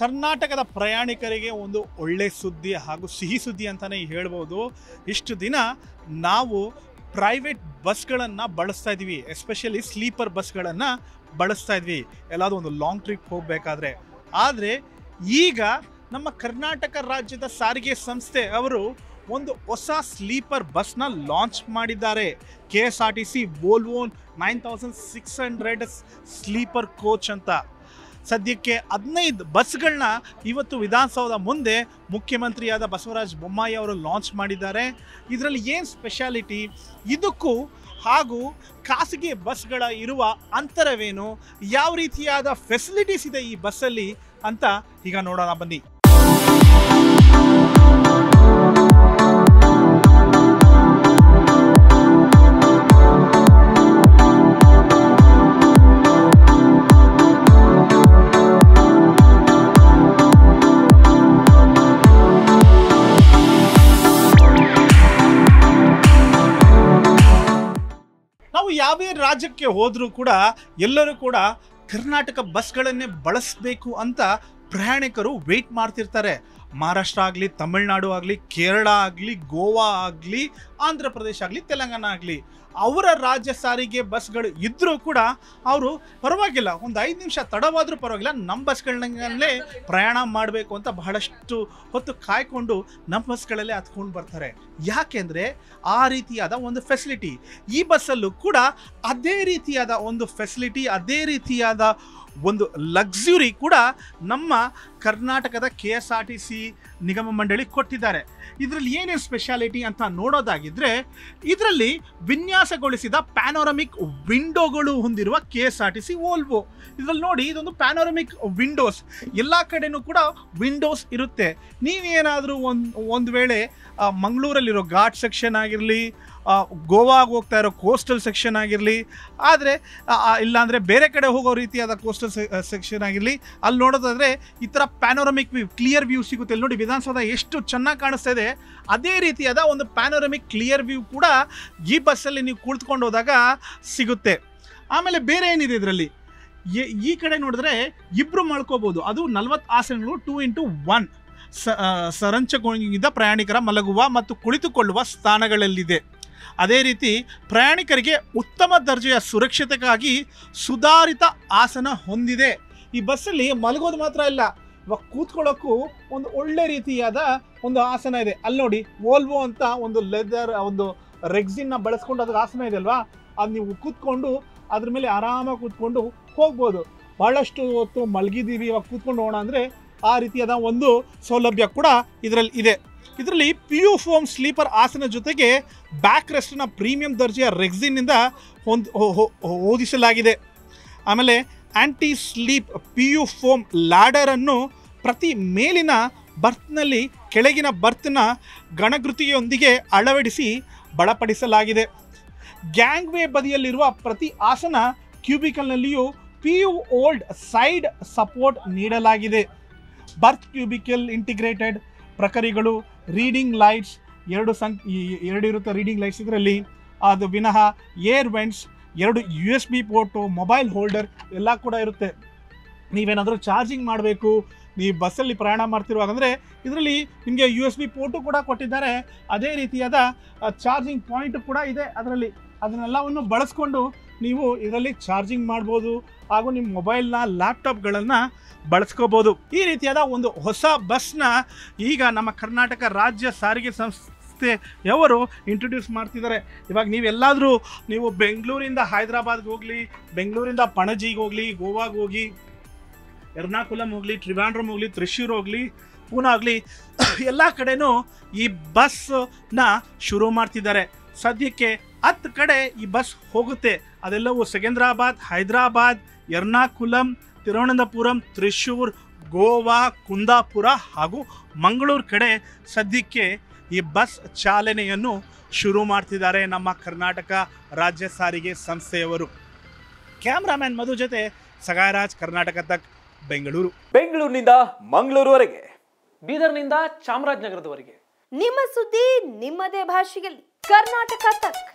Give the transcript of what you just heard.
ಕರ್ನಾಟಕದ ಪ್ರಯಾಣಿಕರಿಗೆ ಒಂದು ಒಳ್ಳೆ ಸುದ್ದಿ ಹಾಗೂ ಸಿಹಿ ಸುದ್ದಿ ಅಂತಲೇ ಹೇಳ್ಬೋದು ಇಷ್ಟು ದಿನ ನಾವು ಪ್ರೈವೇಟ್ ಬಸ್ಗಳನ್ನು ಬಳಸ್ತಾ ಇದ್ವಿ ಎಸ್ಪೆಷಲಿ ಸ್ಲೀಪರ್ ಬಸ್ಗಳನ್ನು ಬಳಸ್ತಾ ಇದ್ವಿ ಎಲ್ಲಾದರೂ ಒಂದು ಲಾಂಗ್ ಟ್ರಿಪ್ ಹೋಗಬೇಕಾದ್ರೆ ಆದರೆ ಈಗ ನಮ್ಮ ಕರ್ನಾಟಕ ರಾಜ್ಯದ ಸಾರಿಗೆ ಸಂಸ್ಥೆ ಅವರು ಒಂದು ಹೊಸ ಸ್ಲೀಪರ್ ಬಸ್ನ ಲಾಂಚ್ ಮಾಡಿದ್ದಾರೆ K S R T C ವೋಲ್ವೋನ್ nine thousand six hundred sleeper coach ಅಂತ ಸದ್ಯಕ್ಕೆ ಹದಿನೈದು ಬಸ್ಗಳನ್ನ ಇವತ್ತು ವಿಧಾನಸೌಧ ಮುಂದೆ ಮುಖ್ಯಮಂತ್ರಿಯಾದ ಬಸವರಾಜ ಬೊಮ್ಮಾಯಿ ಅವರು ಲಾಂಚ್ ಮಾಡಿದ್ದಾರೆ ಇದರಲ್ಲಿ ಏನು ಸ್ಪೆಷಾಲಿಟಿ ಇದಕ್ಕೂ ಹಾಗೂ ಖಾಸಗಿ ಬಸ್ಗಳ ಇರುವ ಅಂತರವೇನು ಯಾವ ರೀತಿಯಾದ ಫೆಸಿಲಿಟೀಸ್ ಇದೆ ಈ ಬಸ್ಸಲ್ಲಿ ಅಂತ ಈಗ ನೋಡೋಣ ಬನ್ನಿ ನಾವು ಯಾವೇ ರಾಜ್ಯಕ್ಕೆ ಹೋದರೂ ಕೂಡ ಎಲ್ಲರೂ ಕೂಡ ಕರ್ನಾಟಕ ಬಸ್ಗಳನ್ನೇ ಬಳಸಬೇಕು ಅಂತ ಪ್ರಯಾಣಿಕರು ವೆಯ್ಟ್ ಮಾಡ್ತಿರ್ತಾರೆ ಮಹಾರಾಷ್ಟ್ರ ಆಗಲಿ ತಮಿಳ್ನಾಡು ಆಗಲಿ ಕೇರಳ ಆಗಲಿ ಗೋವಾ ಆಗಲಿ ಆಂಧ್ರ ಪ್ರದೇಶ ಆಗಲಿ ತೆಲಂಗಾಣ ಆಗಲಿ ಅವರ ರಾಜ್ಯ ಸಾರಿಗೆ ಬಸ್ಗಳು ಇದ್ದರೂ ಕೂಡ ಅವರು ಪರವಾಗಿಲ್ಲ ಒಂದು ಐದು ನಿಮಿಷ ತಡವಾದರೂ ಪರವಾಗಿಲ್ಲ ನಮ್ಮ ಬಸ್ಗಳನ್ನಲ್ಲೇ ಪ್ರಯಾಣ ಮಾಡಬೇಕು ಅಂತ ಬಹಳಷ್ಟು ಹೊತ್ತು ಕಾಯ್ಕೊಂಡು ನಮ್ಮ ಬಸ್ಗಳಲ್ಲೇ ಹತ್ಕೊಂಡು ಬರ್ತಾರೆ ಯಾಕೆಂದರೆ ಆ ರೀತಿಯಾದ ಒಂದು ಫೆಸಿಲಿಟಿ ಈ ಬಸ್ಸಲ್ಲೂ ಕೂಡ ಅದೇ ರೀತಿಯಾದ ಒಂದು ಫೆಸಿಲಿಟಿ ಅದೇ ರೀತಿಯಾದ ಒಂದು ಲಕ್ಸುರಿ ಕೂಡ ನಮ್ಮ ಕರ್ನಾಟಕದ K S R T C ನಿಗಮ ಮಂಡಳಿ ಕೊಟ್ಟಿದ್ದಾರೆ ಇದರಲ್ಲಿ ಏನೇನು ಸ್ಪೆಷಾಲಿಟಿ ಅಂತ ನೋಡೋದಾಗಿದ್ರೆ ಇದರಲ್ಲಿ ವಿನ್ಯಾಸಗೊಳಿಸಿದ ಪ್ಯಾನೋರಮಿಕ್ ವಿಂಡೋಗಳು ಹೊಂದಿರುವ K S R T C Volvo ಇದರಲ್ಲಿ ನೋಡಿ ಇದೊಂದು ಪ್ಯಾನೋರಮಿಕ್ ವಿಂಡೋಸ್ ಎಲ್ಲ ಕಡೆನೂ ಕೂಡ ವಿಂಡೋಸ್ ಇರುತ್ತೆ ನೀವೇನಾದರೂ ಒಂದು ಒಂದು ವೇಳೆ ಆ, ಮಂಗಳೂರಲ್ಲಿರೋ ಘಾಟ್ ಸೆಕ್ಷನ್ ಆಗಿರಲಿ ಗೋವಾಗೆ ಹೋಗ್ತಾ ಇರೋ ಕೋಸ್ಟಲ್ ಸೆಕ್ಷನ್ ಆಗಿರಲಿ ಆದರೆ ಇಲ್ಲಾಂದರೆ ಬೇರೆ ಕಡೆ ಹೋಗೋ ರೀತಿಯಾದ ಕೋಸ್ಟಲ್ ಸೆಕ್ಷನ್ ಆಗಿರಲಿ ಅಲ್ಲಿ ನೋಡೋದಾದರೆ ಈ ಥರ ಪ್ಯಾನೋರಮಿಕ್ ವ್ಯೂ ಕ್ಲಿಯರ್ ವ್ಯೂ ಸಿಗುತ್ತೆ ಇಲ್ಲಿ ನೋಡಿ ವಿಧಾನಸೌಧ ಎಷ್ಟು ಚೆನ್ನಾಗಿ ಕಾಣಿಸ್ತಾ ಇದೆ ಅದೇ ರೀತಿಯಾದ ಒಂದು ಪ್ಯಾನೋರಮಿಕ್ ಕ್ಲಿಯರ್ ವ್ಯೂ ಕೂಡ ಈ ಬಸ್ಸಲ್ಲಿ ನೀವು ಕುಳಿತುಕೊಂಡು ಹೋದಾಗ ಸಿಗುತ್ತೆ ಆಮೇಲೆ ಬೇರೆ ಏನಿದೆ ಇದರಲ್ಲಿ ಈ ಕಡೆ ನೋಡಿದ್ರೆ ಇಬ್ಬರು ಮಾಡ್ಕೋಬೋದು ಅದು ನಲ್ವತ್ತು ಆಸನಗಳು ಟೂ ಇಂಟು ಒನ್ ಸ ಆ, ಸರಂಚಗೊಂಡಿದ್ದ ಪ್ರಯಾಣಿಕರ ಮಲಗುವ ಮತ್ತು ಕುಳಿತುಕೊಳ್ಳುವ ಸ್ಥಾನಗಳಲ್ಲಿದೆ ಅದೇ ರೀತಿ ಪ್ರಯಾಣಿಕರಿಗೆ ಉತ್ತಮ ದರ್ಜೆಯ ಸುರಕ್ಷತೆಗಾಗಿ ಸುಧಾರಿತ ಆಸನ ಹೊಂದಿದೆ ಈ ಬಸ್ಸಲ್ಲಿ ಮಲಗೋದು ಮಾತ್ರ ಇಲ್ಲ ಇವಾಗ ಕೂತ್ಕೊಳ್ಳೋಕ್ಕೂ ಒಂದು ಒಳ್ಳೆ ರೀತಿಯಾದ ಒಂದು ಆಸನ ಇದೆ ಅಲ್ಲಿ ನೋಡಿ ವೋಲ್ವೋ ಅಂತ ಒಂದು ಲೆದರ್ ಒಂದು ರೆಗ್ಸಿನ್ನ ಬಳಸ್ಕೊಂಡು ಅದ್ರ ಆಸನ ಇದೆ ಅಲ್ವಾ ಅದು ನೀವು ಕೂತ್ಕೊಂಡು ಅದ್ರ ಮೇಲೆ ಆರಾಮಾಗಿ ಕೂತ್ಕೊಂಡು ಹೋಗ್ಬೋದು ಬಹಳಷ್ಟು ಹೊತ್ತು ಮಲಗಿದ್ದೀವಿ ಇವಾಗ ಕೂತ್ಕೊಂಡು ಹೋಗೋಣ ಅಂದರೆ ಆ ರೀತಿಯಾದ ಒಂದು ಸೌಲಭ್ಯ ಕೂಡ ಇದರಲ್ಲಿ ಇದೆ ಇದರಲ್ಲಿ ಪಿ ಯು ಫೋಮ್ ಸ್ಲೀಪರ್ ಆಸನ ಜೊತೆಗೆ ಬ್ಯಾಕ್ ರೆಸ್ಟ್ನ ಪ್ರೀಮಿಯಂ ದರ್ಜೆಯ ರೆಗ್ಸಿನ್ನಿಂದ ಹೊಂದ್ ಹೊ- ಹೊ- ಹೊದಿಸಲಾಗಿದೆ ಆಮೇಲೆ anti slip P U foam ಲ್ಯಾಡರನ್ನು ಪ್ರತಿ ಮೇಲಿನ ಬರ್ತ್ನಲ್ಲಿ ಕೆಳಗಿನ ಬರ್ತ್ನ ಗಣಗೃತಿಯೊಂದಿಗೆ ಅಳವಡಿಸಿ ಬಲಪಡಿಸಲಾಗಿದೆ ಗ್ಯಾಂಗ್ವೇ ಬದಿಯಲ್ಲಿರುವ ಪ್ರತಿ ಆಸನ ಕ್ಯೂಬಿಕಲ್ನಲ್ಲಿಯೂ ಪಿ ಯು ಓಲ್ಡ್ ಸೈಡ್ ಸಪೋರ್ಟ್ ನೀಡಲಾಗಿದೆ ಬರ್ತ್ ಕ್ಯೂಬಿಕಲ್ ಇಂಟಿಗ್ರೇಟೆಡ್ ಪ್ರಕರಿಗಳು ರೀಡಿಂಗ್ ಲೈಟ್ಸ್ ಎರಡು ಸಂ ಈ- ಎರಡು ಇರುತ್ತೆ ರೀಡಿಂಗ್ ಲೈಟ್ಸ್ ಇದರಲ್ಲಿ ಅದು ವಿನಃ ಏರ್ ವೆಂಟ್ಸ್ ಎರಡು U S B port mobile holder ಎಲ್ಲ ಕೂಡ ಇರುತ್ತೆ ನೀವೇನಾದರೂ ಚಾರ್ಜಿಂಗ್ ಮಾಡಬೇಕು ನೀವು ಬಸ್ಸಲ್ಲಿ ಪ್ರಯಾಣ ಮಾಡ್ತಿರುವಾಗ ಅಂದರೆ ಇದರಲ್ಲಿ ನಿಮಗೆ ಯು ಎಸ್ ಬಿ ಪೋರ್ಟು ಕೂಡ ಕೊಟ್ಟಿದ್ದಾರೆ ಅದೇ ರೀತಿಯಾದ ಚಾರ್ಜಿಂಗ್ ಪಾಯಿಂಟ್ ಕೂಡ ಇದೆ ಅದರಲ್ಲಿ ಅದನ್ನೆಲ್ಲವನ್ನು ಬಳಸ್ಕೊಂಡು ನೀವು ಇದರಲ್ಲಿ ಚಾರ್ಜಿಂಗ್ ಮಾಡ್ಬೋದು ಹಾಗೂ ನಿಮ್ಮ ಮೊಬೈಲ್ನ ಲ್ಯಾಪ್ಟಾಪ್ಗಳನ್ನು ಬಳಸ್ಕೋಬೋದು ಈ ರೀತಿಯಾದ ಒಂದು ಹೊಸ ಬಸ್ನ ಈಗ ನಮ್ಮ ಕರ್ನಾಟಕ ರಾಜ್ಯ ಸಾರಿಗೆ ಸಂಸ್ಥೆಯವರು ಇಂಟ್ರೊಡ್ಯೂಸ್ ಮಾಡ್ತಿದ್ದಾರೆ ಇವಾಗ ನೀವೆಲ್ಲಾದರೂ ನೀವು ಬೆಂಗಳೂರಿಂದ ಹೈದರಾಬಾದ್ಗೆ ಹೋಗಲಿ ಬೆಂಗಳೂರಿಂದ ಪಣಜಿಗೆ ಹೋಗಲಿ ಗೋವಾಗೆ ಹೋಗಿ ಎರ್ನಾಕುಲಂ ಹೋಗಲಿ ಟ್ರಿವಾಂಡ್ರಮ್ ಹೋಗಲಿ ತ್ರಿಶೂರ್ ಹೋಗಲಿ ಪೂನಾ ಆಗಲಿ ಎಲ್ಲ ಕಡೆನೂ ಈ ಬಸ್ನ ಶುರು ಮಾಡ್ತಿದ್ದಾರೆ ಸದ್ಯಕ್ಕೆ ಹತ್ತು ಕಡೆ ಈ ಬಸ್ ಹೋಗುತ್ತೆ ಅದೆಲ್ಲವೂ ಸೆಕೆಂದ್ರಾಬಾದ್ ಹೈದರಾಬಾದ್ ಎರ್ನಾಕುಲಂ ತಿರುವನಂತಪುರಂ ತ್ರಿಶೂರ್ ಗೋವಾ ಕುಂದಾಪುರ ಹಾಗೂ ಮಂಗಳೂರು ಕಡೆ ಸದ್ಯಕ್ಕೆ ಈ ಬಸ್ ಚಾಲನೆಯನ್ನು ಶುರು ಮಾಡ್ತಿದ್ದಾರೆ ನಮ್ಮ ಕರ್ನಾಟಕ ರಾಜ್ಯ ಸಾರಿಗೆ ಸಂಸ್ಥೆಯವರು ಕ್ಯಾಮ್ರಾಮ್ಯಾನ್ ಮಧು ಜೊತೆ ಸಗಾಯರಾಜ್ ಕರ್ನಾಟಕ ತಕ್ ಬೆಂಗಳೂರು ಬೆಂಗಳೂರಿನಿಂದ ಮಂಗಳೂರುವರೆಗೆ ಬೀದರ್ನಿಂದ ಚಾಮರಾಜನಗರದವರೆಗೆ ನಿಮ್ಮ ಸುದ್ದಿ ನಿಮ್ಮದೇ ಭಾಷೆಯಲ್ಲಿ ಕರ್ನಾಟಕ ತಕ್